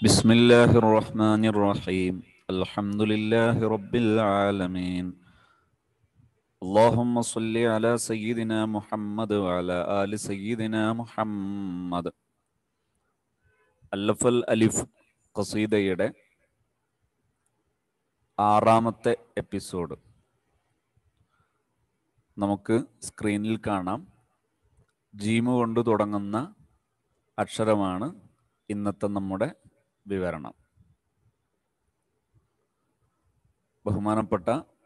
بسم الله الرحمن الرحيم الحمد لله رب العالمين اللهم صل على سيدنا محمد وعلى آل سيدنا محمد അല്ലഫൽ അലിഫ് ഖസീദയുടെ ആറാമത്തെ എപ്പിസോഡ് നമുക്ക് സ്ക്രീനിൽ കാണാം ജീമ് കൊണ്ട് തുടങ്ങുന്ന അക്ഷരമാണ് ഇന്നത്തെ നമ്മുടെ വിവരണം ബഹുമാനപ്പെട്ട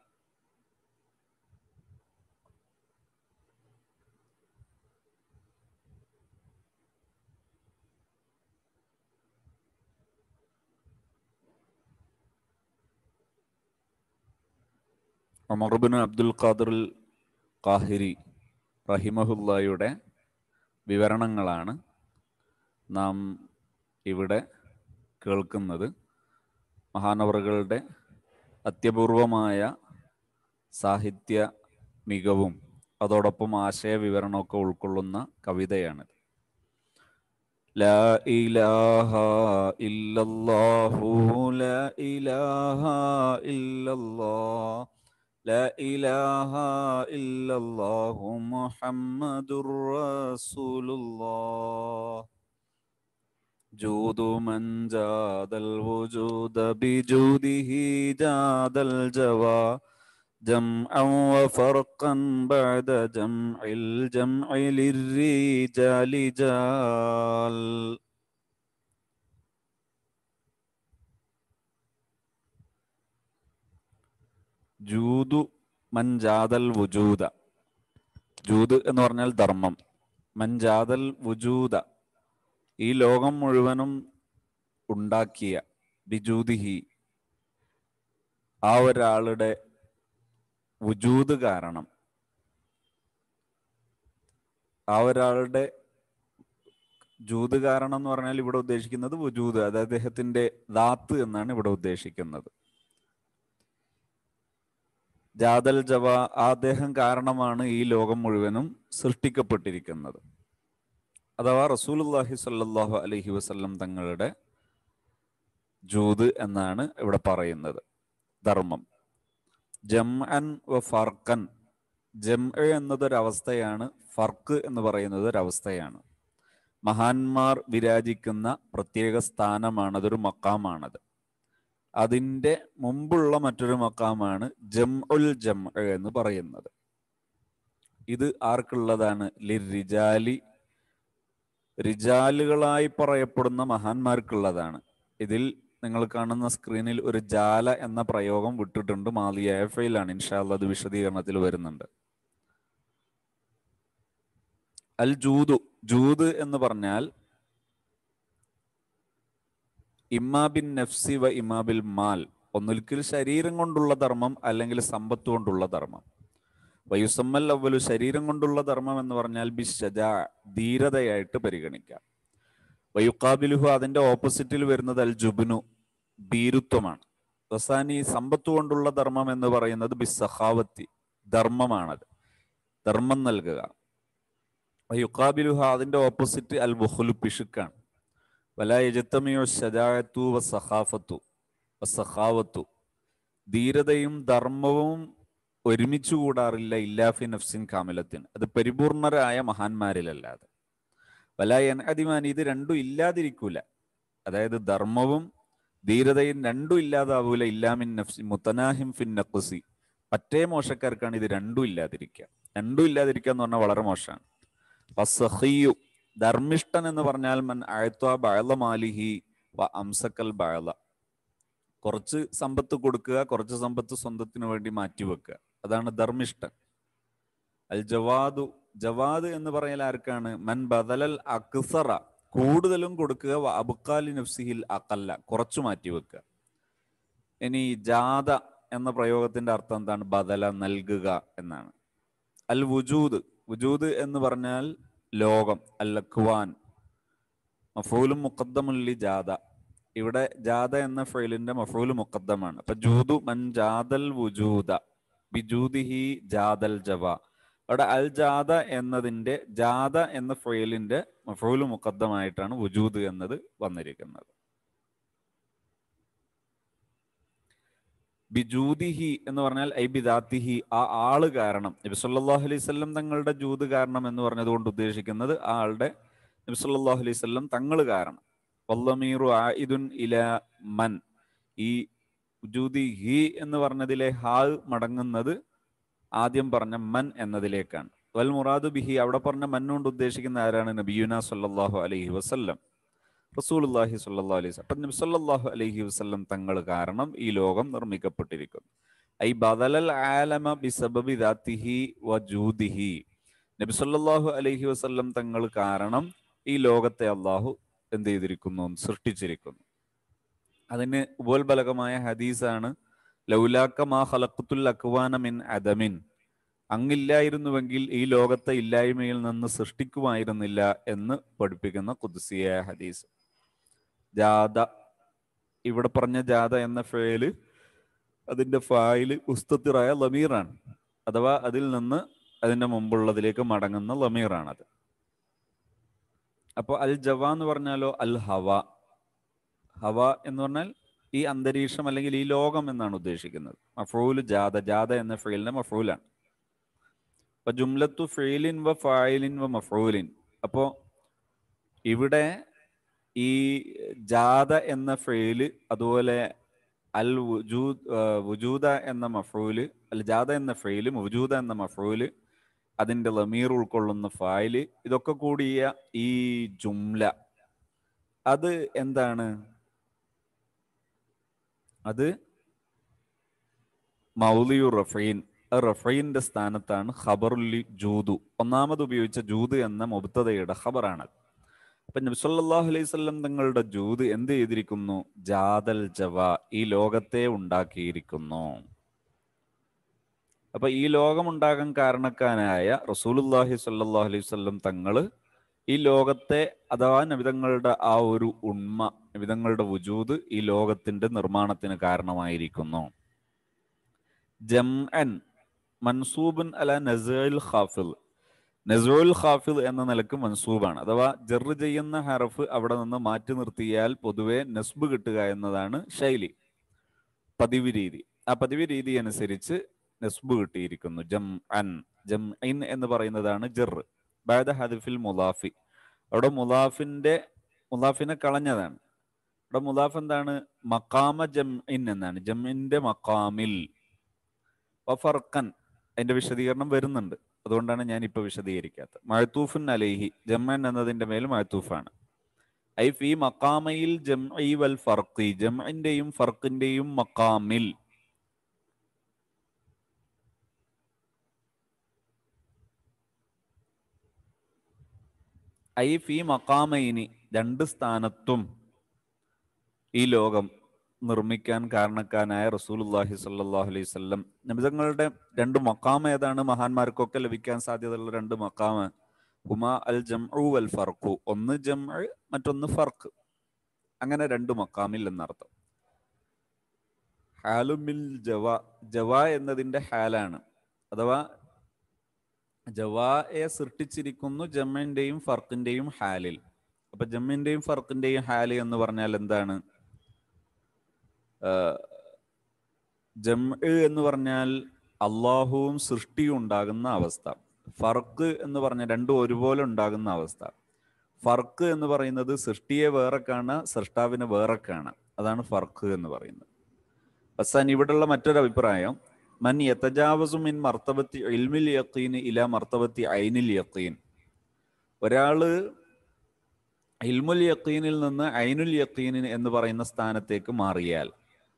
ഉമർബിൻ അബ്ദുൽ ഖാദിർ കാഹിരി റഹിമഹുല്ലായുടെ വിവരണങ്ങളാണ് നാം ഇവിടെ കേൾക്കുന്നത് മഹാനവറുകളുടെ അത്യപൂർവമായ സാഹിത്യ മികവും അതോടൊപ്പം ആശയവിവരണമൊക്കെ ഉൾക്കൊള്ളുന്ന കവിതയാണിത് ലാ ഇലാഹ ഇല്ലല്ലാഹു ലാ ഇലാഹ ഇല്ലല്ലാഹ് لا إله إلا الله محمد رسول الله جود من جاد الوجود بجوده جاد الجوى جمعا وفرقا بعد جمع الجمع للرجال جال ജൂതു മൻജാദൽ വുജൂദ ജൂത് എന്ന് പറഞ്ഞാൽ ധർമ്മം മൻജാദൽ വുജൂദ ഈ ലോകം മുഴുവനും ഉണ്ടാക്കിയ ബിജൂദിഹി ആ ഒരാളുടെ വുജൂദ് കാരണം ആ ഒരാളുടെ ജൂത് കാരണം എന്ന് പറഞ്ഞാൽ ഇവിടെ ഉദ്ദേശിക്കുന്നത് വുജൂദ് അത് അദ്ദേഹത്തിന്റെ ദാത്ത് എന്നാണ് ഇവിടെ ഉദ്ദേശിക്കുന്നത് ജാദൽ ജവ അദ്ദേഹം കാരണമാണ് ഈ ലോകം മുഴുവനും സൃഷ്ടിക്കപ്പെട്ടിരിക്കുന്നത് അഥവാ റസൂലുല്ലാഹി സല്ലാഹു അലഹി വസ്ല്ലം തങ്ങളുടെ ജൂത് എന്നാണ് ഇവിടെ പറയുന്നത് ധർമ്മം ജം അൻ വ ഫർക്കൻ ജം എന്നതൊരവസ്ഥയാണ് ഫർക്ക് എന്ന് പറയുന്നത് ഒരവസ്ഥയാണ് മഹാന്മാർ വിരാജിക്കുന്ന പ്രത്യേക സ്ഥാനമാണ് അതൊരു മക്കാമാണത് അതിൻ്റെ മുമ്പുള്ള മറ്റൊരു മക്കാമാണ് ജം ഉൽ ജം എന്ന് പറയുന്നത് ഇത് ആർക്കുള്ളതാണ് ലിരിജാലി റിജാലുകളായി പറയപ്പെടുന്ന മഹാന്മാർക്കുള്ളതാണ് ഇതിൽ നിങ്ങൾ കാണുന്ന സ്ക്രീനിൽ ഒരു ജാല എന്ന പ്രയോഗം വിട്ടിട്ടുണ്ട് മാലിയ ഫയിലാണ് ഇൻഷാല്ല അത് വിശദീകരണത്തിൽ വരുന്നുണ്ട് അൽ ജൂദു ജൂദ് എന്ന് പറഞ്ഞാൽ ഇമാബിൻ നഫ്സി വ ഇമാബിൽ മാൽ ഒന്നിൽക്കിൽ ശരീരം കൊണ്ടുള്ള ധർമ്മം അല്ലെങ്കിൽ സമ്പത്ത് കൊണ്ടുള്ള ധർമ്മം വയുസമ്മൽ അവലു ശരീരം കൊണ്ടുള്ള ധർമ്മം എന്ന് പറഞ്ഞാൽ ബി ഷജാ ധീരതയായിട്ട് പരിഗണിക്കാം വയുക്കാബിലുഹു അതിന്റെ ഓപ്പോസിറ്റിൽ വരുന്നത് അൽ ജുബിനു ഭീരുത്വമാണ് റസാനി സമ്പത്ത് കൊണ്ടുള്ള ധർമ്മം എന്ന് പറയുന്നത് ബി സഹാവത്തി ധർമ്മമാണത് ധർമ്മം നൽകുക വയുക്കാബിലുഹ അതിന്റെ ഓപ്പോസിറ്റ് അൽ ബുഹുലു പിഷുക്കാണ് വല യജത്തമിയോ ഷജായത്തു വ സഹാഫത്തു വ സഹാവത്തു ധീരതയും ധർമ്മവും ഒരുമിച്ച് കൂടാറില്ല ഇല്ലാഫി നഫ്സിൻ കാമിലത്തിന് അത് പരിപൂർണരായ മഹാന്മാരിലല്ലാതെ വലായൻ അതിമാൻ ഇത് രണ്ടും ഇല്ലാതിരിക്കൂല അതായത് ധർമ്മവും ധീരതയും രണ്ടും ഇല്ലാതാവൂല ഇല്ലാമിൻ നഫ്സി മുത്തനാഹിം ഫിൻ നഖുസി പറ്റേ മോശക്കാർക്കാണ് ഇത് രണ്ടും ഇല്ലാതിരിക്കുക രണ്ടും ഇല്ലാതിരിക്കുക എന്ന് പറഞ്ഞാൽ വളരെ മോശമാണ് വസഹിയു ധർമ്മിഷ്ഠൻ എന്ന് പറഞ്ഞാൽ മൻ അഴത്വ ബഴല മാലിഹി വ അംസക്കൽ ബഴല കുറച്ച് സമ്പത്ത് കൊടുക്കുക കുറച്ച് സമ്പത്ത് സ്വന്തത്തിന് വേണ്ടി മാറ്റിവെക്കുക അതാണ് ധർമ്മിഷ്ഠൻ അൽ ജവാദു ജവാദ് എന്ന് പറയൽ ആർക്കാണ് മൻ ബദലൽ അക്സറ കൂടുതലും കൊടുക്കുക വ അബുക്കാലി നഫ്സിഹിൽ അക്കല്ല കുറച്ചു മാറ്റിവെക്കുക ഇനി ജാത എന്ന പ്രയോഗത്തിന്റെ അർത്ഥം എന്താണ് ബദല നൽകുക എന്നാണ് അൽ വുജൂദ് വുജൂദ് എന്ന് പറഞ്ഞാൽ ലോകം അല്ലഖ്വാൻ മഫൂലും മുഖദ്ദമുല്ലി ജാത ഇവിടെ ജാത എന്ന ഫെയിലിന്റെ മഫൂല് മുഖദ്ദമാണ് അപ്പൊ ജൂദു മൻ ജാദൽ വുജൂദ ബിജൂദിഹി ജാദൽ ജവ അവിടെ അൽ ജാദ എന്നതിന്റെ ജാദ എന്ന ഫെയിലിന്റെ മഫൂല് മുഖദ്ദമായിട്ടാണ് വുജൂദ് എന്നത് വന്നിരിക്കുന്നത് ബിജൂദിഹി എന്ന് പറഞ്ഞാൽ ഐ ബിദാത്തിഹി ആ ആള് കാരണം നബി സല്ലല്ലാഹു അലൈഹി വസല്ലം തങ്ങളുടെ ജൂത് കാരണം എന്ന് പറഞ്ഞതുകൊണ്ട് ഉദ്ദേശിക്കുന്നത് ആ ആളുടെ നബി സല്ലല്ലാഹു അലൈഹി വസല്ലം തങ്ങൾ കാരണം വല്ലമീറു ആയിദുൻ ഇല മൻ ഈ ജൂതി ഹി എന്ന് പറഞ്ഞതിലെ ഹാ മടങ്ങുന്നത് ആദ്യം പറഞ്ഞ മൻ എന്നതിലേക്കാണ് വൽ മുറാദു ബിഹി അവിടെ പറഞ്ഞ മൻ കൊണ്ട് ഉദ്ദേശിക്കുന്ന ആരാണ് നബിയുന സല്ലല്ലാഹു അലൈഹി വസല്ലം റസൂലുള്ളാഹി സ്വല്ലല്ലാഹു അലൈഹി വസല്ലം അപ്പം നബി സല്ലല്ലാഹു അലൈഹി വസല്ലം തങ്ങൾ കാരണം ഈ ലോകം നിർമ്മിക്കപ്പെട്ടിരിക്കുന്നു ഐ ബദലൽ ആലമ ബിസബബി ദാത്തിഹി വജൂദിഹി നബി സല്ലല്ലാഹു അലൈഹി വസല്ലം തങ്ങൾ കാരണം ഈ ലോകത്തെ അള്ളാഹു എന്ത് ചെയ്തിരിക്കുന്നു സൃഷ്ടിച്ചിരിക്കുന്നു അതിന് ഉപോത്ബലകമായ ഹദീസാണ് ലൗലാക്ക മാ ഖലഖത്തുൽ അക്വാന മിൻ അദമിൻ അങ്ങില്ലായിരുന്നുവെങ്കിൽ ഈ ലോകത്തെ ഇല്ലായ്മയിൽ നിന്ന് സൃഷ്ടിക്കുമായിരുന്നില്ല എന്ന് പഠിപ്പിക്കുന്ന കുദ്സിയായ ഹദീസ് ജാത ഇവിടെ പറഞ്ഞ ജാത എന്ന ഫേല് അതിന്റെ ഫായില് ഉസ്തത്തിറായ ലമീറാണ് അഥവാ അതിൽ നിന്ന് അതിന്റെ മുമ്പുള്ളതിലേക്ക് മടങ്ങുന്ന ലമീറാണത് അപ്പോൾ അൽ ജവ എന്ന് പറഞ്ഞാലോ അൽ ഹവ ഹവ എന്ന് പറഞ്ഞാൽ ഈ അന്തരീക്ഷം അല്ലെങ്കിൽ ഈ ലോകം എന്നാണ് ഉദ്ദേശിക്കുന്നത് മഫ്രൂല് ജാത ജാത എന്ന ഫെയിലിന്റെ മഫ്രൂലാണ് അപ്പൊ ജുംലത്തു ഫെയിലിൻ വ ഫായിലിൻ വ മഫ്രൂലിൻ അപ്പോ ഇവിടെ ഈ ജാത എന്ന ഫെയില് അതുപോലെ അൽ വുജൂദ് വുജൂദ എന്ന മഫ്രൂല് അൽ ജാത എന്ന ഫെയില് വുജൂദ എന്ന മഫ്രൂല് അതിന്റെ ലമീർ ഉൾക്കൊള്ളുന്ന ഫായില് ഇതൊക്കെ കൂടിയ ഈ ജുംല അത് എന്താണ് അത് മൗലിയു റഫീൻ റഫീന്റെ സ്ഥാനത്താണ് ഖബറുല്ലി ജൂദു ഒന്നാമത് ഉപയോഗിച്ച ജൂദ് എന്ന മുബ്തദയുടെ ഖബറാണ് അപ്പൊ നബി സല്ലല്ലാഹു അലൈഹി വസല്ലം തങ്ങളുടെ ജൂദ് എന്ത് ചെയ്തിരിക്കുന്നു ജാദൽ ജവ ഈ ലോകത്തെ ഉണ്ടാക്കിയിരിക്കുന്നു അപ്പൊ ഈ ലോകം ഉണ്ടാകാൻ കാരണക്കാരായ റസൂലുല്ലാഹി സല്ലല്ലാഹു അലൈഹി വസല്ലം തങ്ങള് ഈ ലോകത്തെ അഥവാ നബിതങ്ങളുടെ ആ ഒരു ഉണ്മ നബിതങ്ങളുടെ വുജൂദ് ഈ ലോകത്തിന്റെ നിർമ്മാണത്തിന് കാരണമായിരിക്കുന്നു ജംഅൻ മൻസൂബൻ അല നസൽ ഖാഫിൽ നസുൽ ഖാഫിൽ എന്ന നിലക്ക് മൻസൂബാണ് അഥവാ ജറ് ചെയ്യുന്ന ഹറഫ് അവിടെ നിന്ന് മാറ്റി നിർത്തിയാൽ പൊതുവെ നസ്ബ് കിട്ടുക എന്നതാണ് ശൈലി പതിവ് രീതി ആ പതിവ് രീതി അനുസരിച്ച് നസ്ബ് കിട്ടിയിരിക്കുന്നു ജം അൻ ജം ഇൻ എന്ന് പറയുന്നതാണ് ജറ് ബാദ ഹദിഫിൽ മുലാഫി അവിടെ മുലാഫിന്റെ മുലാഫിനെ കളഞ്ഞതാണ് അവിടെ മുലാഫ് എന്താണ് മക്കാമ ജം ഇൻ എന്നാണ് ജമ്മിന്റെ മക്കാമിൽ ഫർക്കൻ അതിന്റെ വിശദീകരണം വരുന്നുണ്ട് അതുകൊണ്ടാണ് ഞാൻ ഇപ്പൊ വിശദീകരിക്കാത്തത് മഴത്തൂഫുൻ അലൈഹി ജമ്മൻ എന്നതിന്റെ മേൽ മഴത്തൂഫാണ് ഐ ഫി മക്കാമയിൽ ജം വൽ ഫർഖി ജംഇന്റെയും ഫർക്കിന്റെയും മക്കാമിൽ ഐ ഫി മക്കാമയിനി രണ്ട് സ്ഥാനത്തും ഈ ലോകം നിർമ്മിക്കാൻ കാരണക്കാരനായ റസൂലുല്ലാഹി സല്ലാഹു അലൈഹി വസല്ലം നബിതങ്ങളുടെ രണ്ട് മക്കാമ ഏതാണ് മഹാന്മാർക്കൊക്കെ ലഭിക്കാൻ സാധ്യതയുള്ള രണ്ട് മക്കാമ ഹുമ അൽ ജംഉ വൽ ഫർഖു ഒന്ന് ജംഉ മറ്റൊന്ന് ഫർക്ക് അങ്ങനെ രണ്ട് മക്കാമിൽ എന്നർത്ഥം ഹാലുമിൽ ജവ ജവ എന്നതിന്റെ ഹാലാണ് അഥവാ ജവായെ സൃഷ്ടിച്ചിരിക്കുന്നു ജമ്മിന്റെയും ഫർക്കിന്റെയും ഹാലിൽ അപ്പൊ ജമ്മിന്റെയും ഫർക്കിന്റെയും ഹാല് എന്ന് പറഞ്ഞാൽ എന്താണ് ജം എന്ന് പറഞ്ഞാൽ അള്ളാഹുവും സൃഷ്ടിയും ഉണ്ടാകുന്ന അവസ്ഥ ഫർക്ക് എന്ന് പറഞ്ഞാൽ രണ്ടും ഒരുപോലെ ഉണ്ടാകുന്ന അവസ്ഥ ഫർക്ക് എന്ന് പറയുന്നത് സൃഷ്ടിയെ വേറെ കാണുക സൃഷ്ടാവിനെ വേറെ കാണുക അതാണ് ഫർക്ക് എന്ന് പറയുന്നത് ഹസാൻ ഇവിടെയുള്ള മറ്റൊരു അഭിപ്രായം മൻ യത്തജാവസു മിൻ മർത്തബത്തി ഇൽമിൽ യക്കീൻ ഇല മർത്തബത്തി ഐനിൽ യക്കീൻ ഒരാള് ഇൽമുൽ യക്കീനിൽ നിന്ന് ഐനുൽ യക്കീൻ എന്ന് പറയുന്ന സ്ഥാനത്തേക്ക് മാറിയാൽ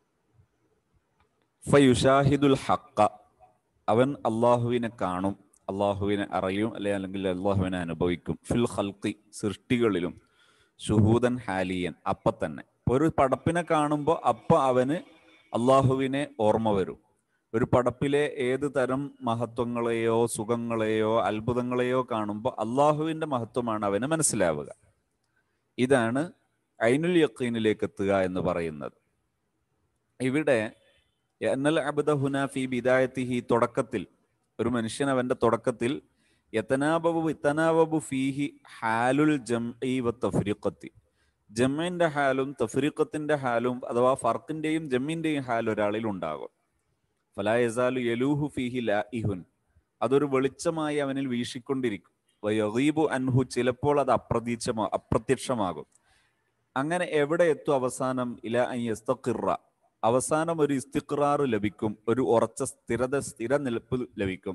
ഫയുഷാഹിദുൽ ഹക്ക അവൻ അള്ളാഹുവിനെ കാണും അള്ളാഹുവിനെ അറിയും അല്ലെ അല്ലെങ്കിൽ അള്ളാഹുവിനെ അനുഭവിക്കും ഫിൽ ഹൽക്കി സൃഷ്ടികളിലും ഷുഹൂദൻ ഹാലിയൻ അപ്പ തന്നെ ഒരു പടപ്പിനെ കാണുമ്പോൾ അപ്പ അവന് അള്ളാഹുവിനെ ഓർമ്മ വരും ഒരു പടപ്പിലെ ഏത് തരം മഹത്വങ്ങളെയോ സുഖങ്ങളെയോ അത്ഭുതങ്ങളെയോ കാണുമ്പോൾ അള്ളാഹുവിന്റെ മഹത്വമാണ് അവന് മനസ്സിലാവുക ഇതാണ് ഐനുൽ യക്കീനിലേക്ക് എത്തുക എന്ന് പറയുന്നത് ഇവിടെ എന്നൽ അബദ ഹുനാഫി ബിദായത്തിഹി തുടക്കത്തിൽ ഒരു മനുഷ്യൻ അവന്റെ തുടക്കത്തിൽ യത്തനാബബു ഇത്തനാബബു ഫീഹി ഹാലുൽ ജംഇ വ തഫ്രീഖത്തി ജമ്മിന്റെ ഹാലും തഫ്രീഖത്തിന്റെ ഹാലും അഥവാ ഫർക്കിന്റെയും ജമ്മിന്റെയും ഹാൽ ഒരാളിൽ ഉണ്ടാകും ഫലായസാലു യലൂഹു ഫീഹി ലാഇഹുൻ അതൊരു വെളിച്ചമായി അവനിൽ വീശിക്കൊണ്ടിരിക്കും വയഗീബു അൻഹു ചിലപ്പോൾ അത് അപ്രതീക്ഷമാ അപ്രത്യക്ഷമാകും അങ്ങനെ എവിടെ എത്തും അവസാനം ഇല അയ്യസ്തഖിറ അവസാനം ഒരു ഇസ്തിഖ്റാറ് ലഭിക്കും ഒരു ഉറച്ച സ്ഥിരത സ്ഥിര നിൽപ്പ് ലഭിക്കും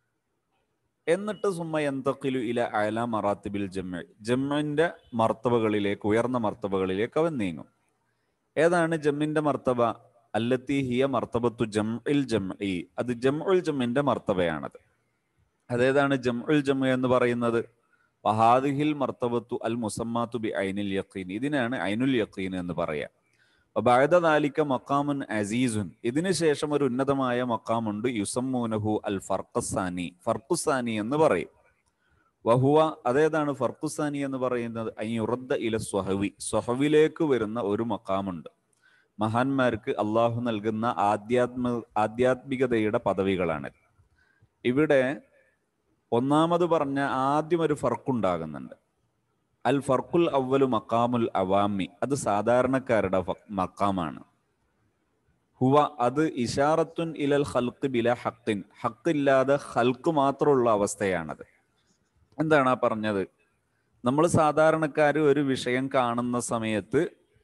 എന്നിട്ട് സുമ്മ എന്തക്കിലു ഇല അയല മറാത്തിബിൽ ജമ്മ ജമ്മിന്റെ മർത്തബകളിലേക്ക് ഉയർന്ന മർത്തബകളിലേക്ക് അവൻ നീങ്ങും ഏതാണ് ജമ്മിന്റെ മർത്തബ അല്ലത്തി ഹിയ മർത്തബത്തു ജംഇൽ ജംഇ അത് ജംഉൽ ജമ്മിന്റെ മർത്തബയാണത് അതേതാണ് ജംഉൽ ജമ്മ എന്ന് പറയുന്നത് വഹാദിഹിൽ മർത്തബത്തു അൽ മുസമ്മാത്തു ബി ഐനുൽ യഖീൻ ഇതിനാണ് ഐനുൽ യഖീൻ എന്ന് പറയാം ബാലിക്ക മക്കാമുൻ അസീസുൻ ഇതിനു ശേഷം ഒരു ഉന്നതമായ മക്കാമുണ്ട് യുസമ്മൂനഹു അൽ ഫർഖസാനി ഫർഖുസാനി എന്ന് പറയും വഹുവ അതേതാണ് ഫർഖുസാനി എന്ന് പറയുന്നത് അയ്യുറദ്ദ ഇല സ്വഹവി സ്വഹവിലേക്ക് വരുന്ന ഒരു മക്കാമുണ്ട് മഹാന്മാർക്ക് അള്ളാഹു നൽകുന്ന ആധ്യാത്മ ആധ്യാത്മികതയുടെ പദവികളാണ് ഇവിടെ ഒന്നാമത് പറഞ്ഞ ആദ്യം ഒരു ഫർക്കുണ്ടാകുന്നുണ്ട് അൽ ഫർഖുൽ അവലു മക്കാമുൽ അവാമി അത് സാധാരണക്കാരുടെ മക്കാമാണ് ഹുവ അത് ഇഷാറത്തുൻ ഇലൽ ഹൽക്ക് ബില ഹക്കിൻ ഹക്കില്ലാതെ ഹൽക്ക് മാത്രമുള്ള അവസ്ഥയാണത് എന്താണ് ആ പറഞ്ഞത് നമ്മൾ സാധാരണക്കാർ ഒരു വിഷയം കാണുന്ന സമയത്ത്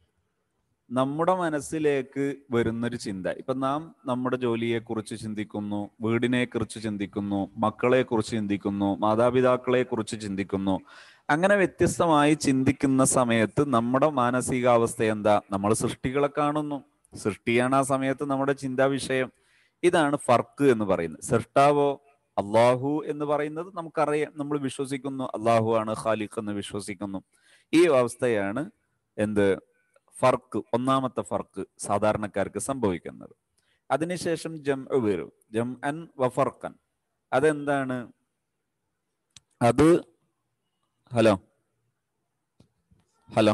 നമ്മുടെ മനസ്സിലേക്ക് വരുന്നൊരു ചിന്ത ഇപ്പൊ നാം നമ്മുടെ ജോലിയെ കുറിച്ച് ചിന്തിക്കുന്നു വീടിനെ കുറിച്ച് ചിന്തിക്കുന്നു മക്കളെ കുറിച്ച് ചിന്തിക്കുന്നു മാതാപിതാക്കളെ കുറിച്ച് ചിന്തിക്കുന്നു അങ്ങനെ വ്യത്യസ്തമായി ചിന്തിക്കുന്ന സമയത്ത് നമ്മുടെ മാനസികാവസ്ഥ എന്താ നമ്മൾ സൃഷ്ടികളെ കാണുന്നു സൃഷ്ടിയാണ് ആ സമയത്ത് നമ്മുടെ ചിന്താ വിഷയം ഇതാണ് ഫർക്ക് എന്ന് പറയുന്നത് സൃഷ്ടാവോ അള്ളാഹു എന്ന് പറയുന്നത് നമുക്കറിയാം നമ്മൾ വിശ്വസിക്കുന്നു അള്ളാഹു ആണ് ഖാലിഖ് എന്ന് വിശ്വസിക്കുന്നു ഈ അവസ്ഥയാണ് എന്ത് ഫർക്ക് ഒന്നാമത്തെ ഫർക്ക് സാധാരണക്കാർക്ക് സംഭവിക്കുന്നത് അതിനുശേഷം ജം വരും ജം അൻ വഫർക്കൻ അതെന്താണ് അത് ഹലോ ഹലോ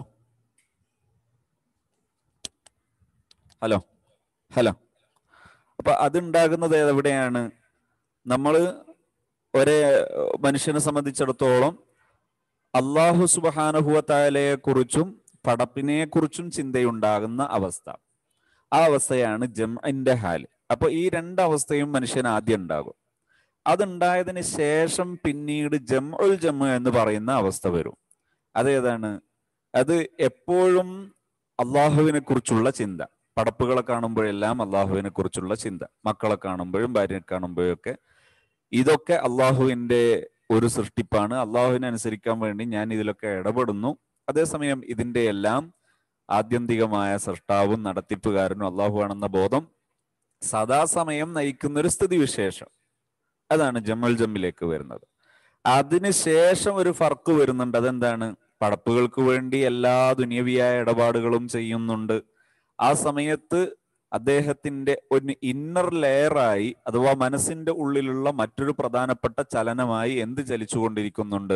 ഹലോ ഹലോ അപ്പൊ അതുണ്ടാകുന്നത് എവിടെയാണ് നമ്മൾ ഒരേ മനുഷ്യനെ സംബന്ധിച്ചിടത്തോളം അള്ളാഹു സുബാനഹുവത്തായാലയെ കുറിച്ചും പടപ്പിനെ കുറിച്ചും ചിന്തയുണ്ടാകുന്ന അവസ്ഥ ആ അവസ്ഥയാണ് ജംഇന്റെ ഹാല് അപ്പൊ ഈ രണ്ടവസ്ഥയും മനുഷ്യന് ആദ്യം ഉണ്ടാകും അതുണ്ടായതിന് ശേഷം പിന്നീട് ജം ഉൽ ജമ്മു എന്ന് പറയുന്ന അവസ്ഥ വരും അതേതാണ് അത് എപ്പോഴും അള്ളാഹുവിനെ കുറിച്ചുള്ള ചിന്ത പടപ്പുകളെ കാണുമ്പോഴെല്ലാം അള്ളാഹുവിനെ കുറിച്ചുള്ള ചിന്ത മക്കളെ കാണുമ്പോഴും ഭാര്യനെ കാണുമ്പോഴും ഒക്കെ ഇതൊക്കെ അള്ളാഹുവിന്റെ ഒരു സൃഷ്ടിപ്പാണ് അള്ളാഹുവിനെ അനുസരിക്കാൻ വേണ്ടി ഞാൻ ഇതിലൊക്കെ ഇടപെടുന്നു അതേസമയം ഇതിന്റെ എല്ലാം ആത്യന്തികമായ സൃഷ്ടാവും നടത്തിപ്പുകാരനും അള്ളാഹു ആണെന്ന ബോധം സദാസമയം നയിക്കുന്ന ഒരു സ്ഥിതിവിശേഷം അതാണ് ജമ്മൽ ജമ്മിലേക്ക് വരുന്നത് അതിനുശേഷം ഒരു ഫർക്ക് വരുന്നുണ്ട് അതെന്താണ് പടപ്പുകൾക്ക് വേണ്ടി എല്ലാ ദുനിയവിയായ ഇടപാടുകളും ചെയ്യുന്നുണ്ട് ആ സമയത്ത് അദ്ദേഹത്തിന്റെ ഒരു ഇന്നർ ലെയറായി അഥവാ മനസ്സിന്റെ ഉള്ളിലുള്ള മറ്റൊരു പ്രധാനപ്പെട്ട ചലനമായി എന്ത് ചലിച്ചുകൊണ്ടിരിക്കുന്നുണ്ട്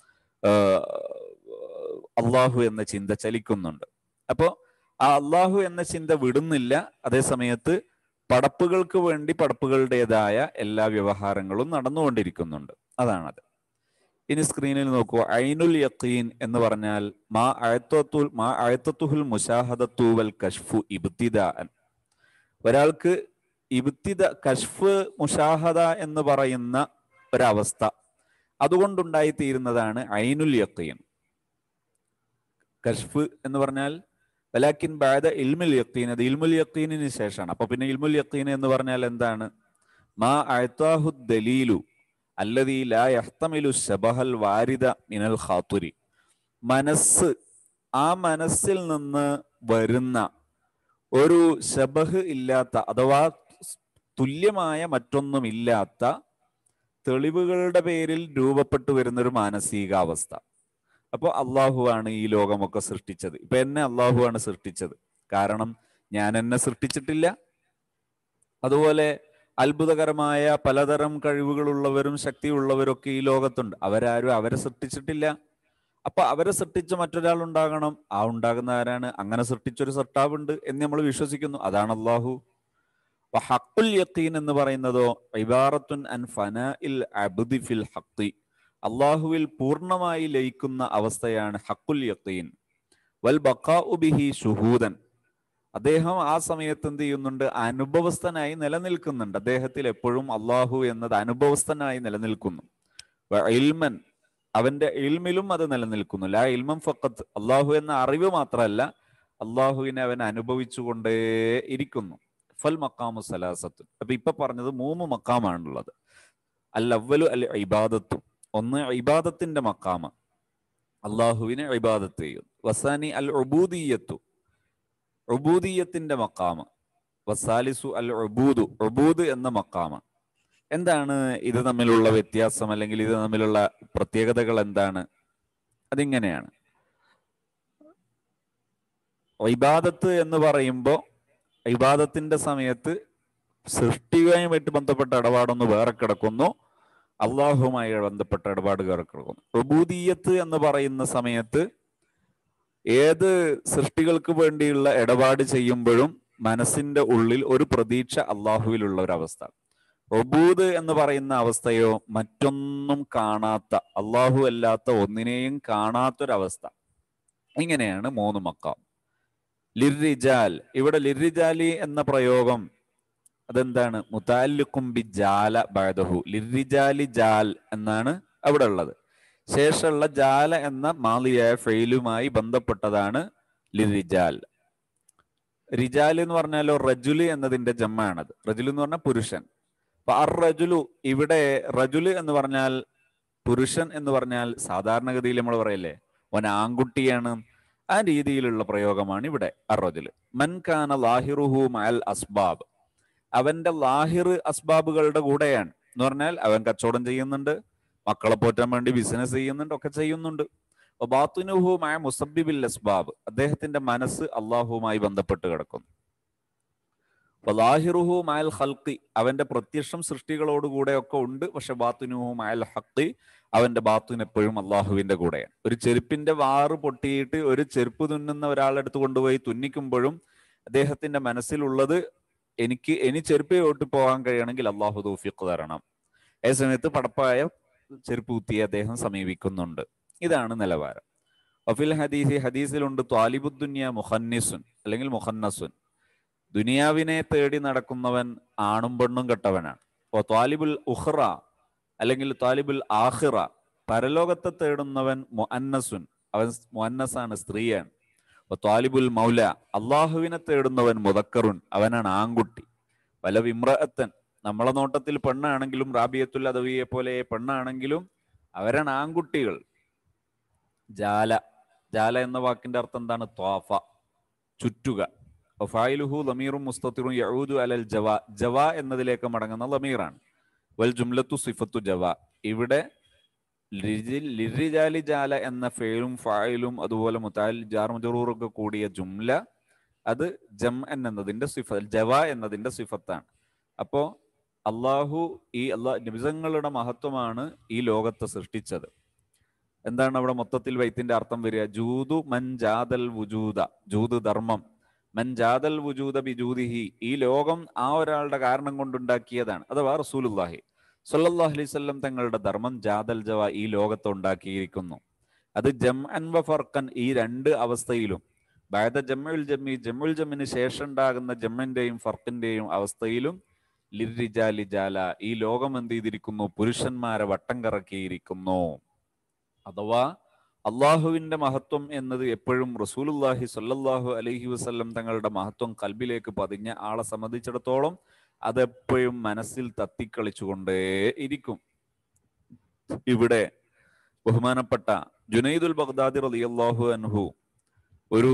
അള്ളാഹു എന്ന ചിന്ത ചലിക്കുന്നുണ്ട് അപ്പോ ആ അള്ളാഹു എന്ന ചിന്ത വിടുന്നില്ല അതേ സമയത്ത് പടപ്പുകൾക്ക് വേണ്ടി പടപ്പുകളുടേതായ എല്ലാ വ്യവഹാരങ്ങളും നടന്നുകൊണ്ടിരിക്കുന്നുണ്ട് അതാണത് ഇനി സ്ക്രീനിൽ നോക്കൂ ഐനുൽ യഖീൻ എന്ന് പറഞ്ഞാൽ മാ അഴത്തുൽ മാ അഴത്തുൽ മുഷാഹദത്തു വൽ കഷ്ഫു ഇബ്തിദാൻ ഒരാൾക്ക് ഇബ്തിദ കഷ്ഫ് മുഷാഹദ എന്ന് പറയുന്ന ഒരവസ്ഥ അതുകൊണ്ടുണ്ടായി തീരുന്നതാണ് ഐനുൽ യഖീൻ കഷ്ഫ് എന്ന് പറഞ്ഞാൽ വലാക്കിൻ ബാദ ഇൽമുൽ യഖീൻ അത് ഇൽമുൽ യഖീനിന് ശേഷമാണ് അപ്പൊ പിന്നെ ഇൽമുൽ യഖീൻ എന്ന് പറഞ്ഞാൽ എന്താണ് മാ അഴത്താഹു ദലീലു അല്ലതീ ലാ യഹ്തമിലു ശബഹൽ വാരിദ മിനൽ ഖാത്തുരി മനസ്സ് ആ മനസ്സിൽ നിന്ന് വരുന്ന ഒരു ശബഹ് ഇല്ലാത്ത അഥവാ തുല്യമായ മറ്റൊന്നുമില്ലാത്ത തെളിവുകളുടെ പേരിൽ രൂപപ്പെട്ടു വരുന്ന ഒരു മാനസികാവസ്ഥ അപ്പോൾ അള്ളാഹു ആണ് ഈ ലോകമൊക്കെ സൃഷ്ടിച്ചത് ഇപ്പൊ എന്നെ അള്ളാഹു ആണ് സൃഷ്ടിച്ചത് കാരണം ഞാൻ എന്നെ സൃഷ്ടിച്ചിട്ടില്ല അതുപോലെ അത്ഭുതകരമായ പലതരം കഴിവുകളുള്ളവരും ശക്തിയുള്ളവരൊക്കെ ഈ ലോകത്തുണ്ട് അവരാരും അവരെ സൃഷ്ടിച്ചിട്ടില്ല അപ്പൊ അവരെ സൃഷ്ടിച്ച മറ്റൊരാൾ ഉണ്ടാകണം ആ ഉണ്ടാകുന്ന ആരാണ് അങ്ങനെ സൃഷ്ടിച്ചൊരു സൃഷ്ടാവുണ്ട് എന്ന് നമ്മൾ വിശ്വസിക്കുന്നു അതാണ് അള്ളാഹു ഹക്കുൽ യക്കീൻ എന്ന് പറയുന്നതോ ഇബാറത്തുൻ അൻ ഫന ഇൽ അബ്ദി ഫിൽ ഹക്കി അള്ളാഹുവിൽ പൂർണ്ണമായി ലയിക്കുന്ന അവസ്ഥയാണ് ഹക്കുൽ യക്കീൻ വൽ ബക്കാഉ ബിഹി ഷുഹൂദൻ അദ്ദേഹം ആ സമയത്ത് എന്ത് ചെയ്യുന്നുണ്ട് അനുഭവസ്ഥനായി നിലനിൽക്കുന്നുണ്ട് അദ്ദേഹത്തിൽ എപ്പോഴും അള്ളാഹു എന്നത് അനുഭവസ്ഥനായി നിലനിൽക്കുന്നു വ ഇൽമൻ അവന്റെ ഇൽമിലും അത് നിലനിൽക്കുന്നു ലാ ഇൽമം ഫക്കത്ത് അള്ളാഹു എന്ന അറിവ് മാത്രമല്ല അള്ളാഹുവിനെ അവൻ അനുഭവിച്ചുകൊണ്ടേ ഇരിക്കുന്നു ഫൽ മക്കാമു സലാസത്ത് അപ്പൊ ഇപ്പൊ പറഞ്ഞത് മൂന്ന് മക്കാമാണുള്ളത് അൽ അവലു അൽ ഇബാദത്തും ഒന്ന് ഇബാദത്തിന്റെ മക്കാമ അള്ളാഹുവിനെ ഇബാദത്ത് ചെയ്യും വസാനി അൽ ഉബൂദിയത്തു ഉബൂദിയത്തിന്റെ മക്കാമ വസാലിസു അൽ ഉബൂദു ഉബൂദ് എന്ന മക്കാമ എന്താണ് ഇത് തമ്മിലുള്ള വ്യത്യാസം അല്ലെങ്കിൽ ഇത് തമ്മിലുള്ള പ്രത്യേകതകൾ എന്താണ് അതിങ്ങനെയാണ് ഇബാദത്ത് എന്ന് പറയുമ്പോൾ ഇബാദത്തിന്റെ സമയത്ത് സൃഷ്ടിയുമായിട്ട് ബന്ധപ്പെട്ട ഇടപാടൊന്ന് വേറെ കിടക്കുന്നു അള്ളാഹുമായി ബന്ധപ്പെട്ട ഇടപാട് വേറെ കിടക്കുന്നു റുബൂദീയത്ത് എന്ന് പറയുന്ന സമയത്ത് ഏത് സൃഷ്ടികൾക്ക് വേണ്ടിയുള്ള ഇടപാട് ചെയ്യുമ്പോഴും മനസ്സിന്റെ ഉള്ളിൽ ഒരു പ്രതീക്ഷ അള്ളാഹുവിലുള്ള ഒരു അവസ്ഥ റബൂദ് എന്ന് പറയുന്ന അവസ്ഥയോ മറ്റൊന്നും കാണാത്ത അള്ളാഹു അല്ലാത്ത ഒന്നിനെയും കാണാത്തൊരവസ്ഥ ഇങ്ങനെയാണ് മൂന്ന് മക്കാം ലിർരിജാൽ ഇവിടെ ലിർരിജാലി എന്ന പ്രയോഗം അതെന്താണ് മുതാലിക്കും ബി ജാല ബഴദഹു ലിർരിജാലി ജാൽ എന്നാണ് അവിടെ ഉള്ളത് ശേഷമുള്ള ജാല എന്ന മാലിയായ ഫെയിലുമായി ബന്ധപ്പെട്ടതാണ് ലിറിജാൽ റിജാൽ എന്ന് പറഞ്ഞാലോ റജുല് എന്നതിന്റെ ജമ്മാണത് റജുല് എന്ന് പറഞ്ഞാൽ പുരുഷൻ അപ്പൊ അർ റജുലു ഇവിടെ റജുല് എന്ന് പറഞ്ഞാൽ പുരുഷൻ എന്ന് പറഞ്ഞാൽ സാധാരണഗതിയിൽ നമ്മൾ പറയല്ലേ ഓൻ ആൺകുട്ടിയാണ് ആ രീതിയിലുള്ള പ്രയോഗമാണ് ഇവിടെ അർ റജുല് മൻ കാന ലാഹിറുഹു മൽ അസ്ബാബ് അവന്റെ ലാഹിർ അസ്ബാബുകളുടെ കൂടെയാണ് എന്ന് പറഞ്ഞാൽ അവൻ കച്ചവടം ചെയ്യുന്നുണ്ട് മക്കളെ പോറ്റാൻ വേണ്ടി ബിസിനസ് ചെയ്യുന്നുണ്ട് ഒക്കെ ചെയ്യുന്നുണ്ട് ബാത്തുനുഹുമായ മുസബിബിൽ അസ്ബാബ് അദ്ദേഹത്തിന്റെ മനസ്സ് അള്ളാഹുവുമായി ബന്ധപ്പെട്ട് കിടക്കുന്നു ലാഹിറുഹു മായൽ ഹൽക്കി അവന്റെ പ്രത്യക്ഷം സൃഷ്ടികളോടുകൂടെ ഒക്കെ ഉണ്ട് പക്ഷെ ബാത്തുനുഹു മായൽ ഹക്കി അവന്റെ ബാത്തുൻ എപ്പോഴും അള്ളാഹുവിന്റെ കൂടെയാണ് ഒരു ചെരുപ്പിന്റെ വാറ് പൊട്ടിയിട്ട് ഒരു ചെരുപ്പ് തുന്നുന്ന ഒരാളെടുത്ത് കൊണ്ടുപോയി തുന്നിക്കുമ്പോഴും അദ്ദേഹത്തിന്റെ മനസ്സിലുള്ളത് എനിക്ക് ഇനി ചെരുപ്പ് ഓട്ടി പോകാൻ കഴിയണമെങ്കിൽ അള്ളാഹു തൗഫീഖ് തരണം അതേ സമയത്ത് പടപ്പായ ചെരുപ്പ് കുത്തിയെ അദ്ദേഹം സമീപിക്കുന്നുണ്ട് ഇതാണ് നിലവാരം വഫിൽ ഹദീസി ഹദീസിലുണ്ട് ത്വാലിബുദ്ദുന്യ മുഹന്നിസുൻ അല്ലെങ്കിൽ മുഹന്നസുൻ ദുനിയാവിനെ തേടി നടക്കുന്നവൻ ആണും പെണ്ണും കെട്ടവനാണ് അപ്പോൾ ത്വാലിബുൽ ഉഹ്റ അല്ലെങ്കിൽ ത്വാലിബുൽ ആഹിറ പരലോകത്തെ തേടുന്നവൻ മുഅന്നസുൻ അവൻ മുഅന്നസാണ് സ്ത്രീയാണ് അപ്പോൾ ത്വാലിബുൽ മൗല അള്ളാഹുവിനെ തേടുന്നവൻ മുതക്കറുൻ അവനാണ് ആൺകുട്ടി പല വിമ്രഅത്തൻ നമ്മളെ നോട്ടത്തിൽ പെണ്ണാണെങ്കിലും റാബിയത്തുൽ അദവിയെ പോലെ പെണ്ണാണെങ്കിലും അവരാണ് ആൺകുട്ടികൾ ജാല ജാല എന്ന വാക്കിന്റെ അർത്ഥം എന്താണ് ത്വാഫ ചുറ്റുക ഫായിലുഹു ലമീറും മുസ്തത്തിറും യഊദു അലൽ ജവ ജവ എന്നതിലേക്ക് മടങ്ങുന്ന ലമീറാണ് വൽ ജുംലത്തു സിഫത്തു ജവ ഇവിടെ ലിറിജാലി ജാല എന്ന ഫേലും ഫായിലും അതുപോലെ മുത്താൽ ജാർ മുജറൂറൊക്കെ കൂടിയ ജുംല അത് ജം എന്നതിന്റെ സിഫ ജവ എന്നതിന്റെ സിഫത്താണ് അപ്പോ അള്ളാഹു ഈ അള്ളാഹ് നിബിസങ്ങളുടെ മഹത്വമാണ് ഈ ലോകത്തെ സൃഷ്ടിച്ചത് എന്താണ് അവിടെ മൊത്തത്തിൽ വൈത്തിന്റെ അർത്ഥം വരിക ജൂതു മൻ ജാദൽ വുജൂദ ജൂത് ധർമ്മം മൻ ജാദൽ വുജൂദ ബിജൂദിഹി ഈ ലോകം ആ ഒരാളുടെ കാരണം കൊണ്ടുണ്ടാക്കിയതാണ് അഥവാ റസൂലുല്ലാഹി സല്ലല്ലാഹു അലൈഹി വസല്ലം തങ്ങളുടെ ധർമ്മം ജാദൽ ജവ ഈ ലോകത്ത് ഉണ്ടാക്കിയിരിക്കുന്നു അത് ജം അൻ വ ഫർക്കൻ ഈ രണ്ട് അവസ്ഥയിലും ബാദ ജമ്മുൽ ജമ്മി ജമ്മുൽ ജമ്മിന് ശേഷം ഉണ്ടാകുന്ന ജമ്മിന്റെയും ഫർക്കിന്റെയും അവസ്ഥയിലും ലിരിജാലി ജാല ഈ ലോകം എന്ത് ചെയ്തിരിക്കുന്നു പുരുഷന്മാരെ വട്ടം കറക്കിയിരിക്കുന്നു അഥവാ അള്ളാഹുവിന്റെ മഹത്വം എന്നത് എപ്പോഴും റസൂലുല്ലാഹി സല്ലല്ലാഹു അലൈഹി വസല്ലം തങ്ങളുടെ മഹത്വം കൽബിലേക്ക് പതിഞ്ഞ ആളെ സംബന്ധിച്ചിടത്തോളം അതെപ്പോഴും മനസ്സിൽ തത്തിക്കളിച്ചുകൊണ്ടേ ഇരിക്കും ഇവിടെ ബഹുമാനപ്പെട്ട ജുനൈദുൽ ബഗ്ദാദി റളിയല്ലാഹു അൻഹു ഒരു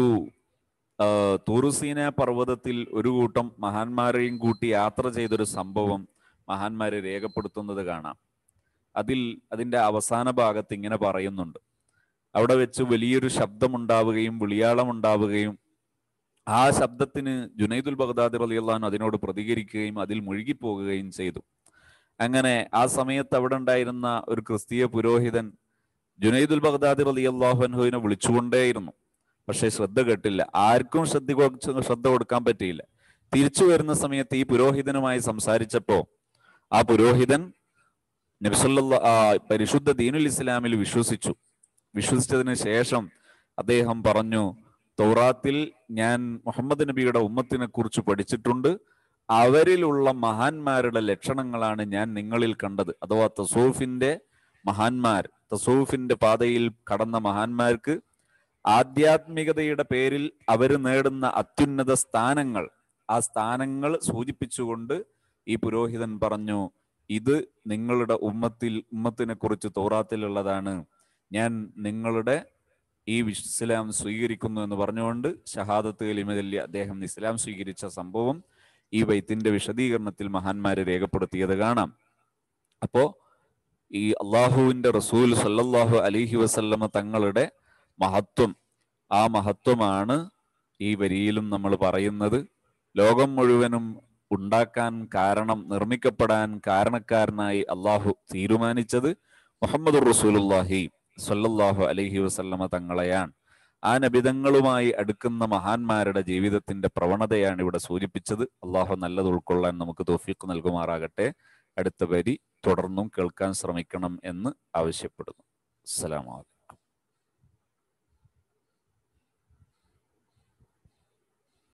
തൂറുസീന പർവ്വതത്തിൽ ഒരു കൂട്ടം മഹാന്മാരെയും കൂട്ടി യാത്ര ചെയ്തൊരു സംഭവം മഹാന്മാരെ രേഖപ്പെടുത്തുന്നത് കാണാം അതിൽ അതിന്റെ അവസാന ഭാഗത്ത് ഇങ്ങനെ പറയുന്നുണ്ട് അവിടെ വെച്ച് വലിയൊരു ശബ്ദമുണ്ടാവുകയും വിളിയാളം ഉണ്ടാവുകയും ആ ശബ്ദത്തിന് ജുനൈദുൽ ബഗ്ദാദി റളിയല്ലാഹു അതിനോട് പ്രതികരിക്കുകയും അതിൽ മുഴുകിപ്പോകുകയും ചെയ്തു അങ്ങനെ ആ സമയത്ത് അവിടെ ഉണ്ടായിരുന്ന ഒരു ക്രിസ്തീയ പുരോഹിതൻ ജുനൈദുൽ ബഗ്ദാദി റളിയല്ലാഹു അൻഹുവിനെ വിളിച്ചുകൊണ്ടേയിരുന്നു പക്ഷെ ശ്രദ്ധ കേട്ടില്ല ആർക്കും ശ്രദ്ധ ശ്രദ്ധ കൊടുക്കാൻ പറ്റിയില്ല തിരിച്ചു വരുന്ന സമയത്ത് ഈ പുരോഹിതനുമായി സംസാരിച്ചപ്പോ ആ പുരോഹിതൻ നബിസല്ല പരിശുദ്ധ ദീനുൽ ഇസ്ലാമിൽ വിശ്വസിച്ചു വിശ്വസിച്ചതിന് ശേഷം അദ്ദേഹം പറഞ്ഞു തൗറാത്തിൽ ഞാൻ മുഹമ്മദ് നബിയുടെ ഉമ്മത്തിനെ കുറിച്ച് പഠിച്ചിട്ടുണ്ട് അവരിലുള്ള മഹാന്മാരുടെ ലക്ഷണങ്ങളാണ് ഞാൻ നിങ്ങളിൽ കണ്ടത് അഥവാ തസൂഫിന്റെ മഹാന്മാർ തസൂഫിന്റെ പാതയിൽ കടന്ന മഹാന്മാർക്ക് ആധ്യാത്മികതയുടെ പേരിൽ അവർ നേടുന്ന അത്യുന്നത സ്ഥാനങ്ങൾ ആ സ്ഥാനങ്ങൾ സൂചിപ്പിച്ചുകൊണ്ട് ഈ പുരോഹിതൻ പറഞ്ഞു ഇത് നിങ്ങളുടെ ഉമ്മത്തിൽ ഉമ്മത്തിനെ കുറിച്ച് തോറാത്തിലുള്ളതാണ് ഞാൻ നിങ്ങളുടെ ഈ ഇസ്ലാം സ്വീകരിക്കുന്നു എന്ന് പറഞ്ഞുകൊണ്ട് ഷഹാദത്ത് കലിമതല്ലി അദ്ദേഹം ഇസ്ലാം സ്വീകരിച്ച സംഭവം ഈ വൈത്തിന്റെ വിശദീകരണത്തിൽ മഹാന്മാര് രേഖപ്പെടുത്തിയത് കാണാം അപ്പോ ഈ അള്ളാഹുവിന്റെ റസൂൽ സല്ലല്ലാഹു അലിഹി വസല്ലമ തങ്ങളുടെ മഹത്വം ആ മഹത്വമാണ് ഈ വരിയിലും നമ്മൾ പറയുന്നത് ലോകം മുഴുവനും ഉണ്ടാക്കാൻ കാരണം നിർമ്മിക്കപ്പെടാൻ കാരണക്കാരനായി അള്ളാഹു തീരുമാനിച്ചത് മുഹമ്മദ് റസൂലുല്ലാഹി സല്ലല്ലാഹു അലൈഹി വസല്ലമ തങ്ങളെയാണ് ആ നബിതങ്ങളുമായി അടുക്കുന്ന മഹാന്മാരുടെ ജീവിതത്തിന്റെ പ്രവണതയാണ് ഇവിടെ സൂചിപ്പിച്ചത് അള്ളാഹു നല്ലത് ഉൾക്കൊള്ളാൻ നമുക്ക് തോഫീക്ക് നൽകുമാറാകട്ടെ അടുത്ത വരി തുടർന്നും കേൾക്കാൻ ശ്രമിക്കണം എന്ന് ആവശ്യപ്പെടുന്നു അസ്സലാമു അലൈക്കും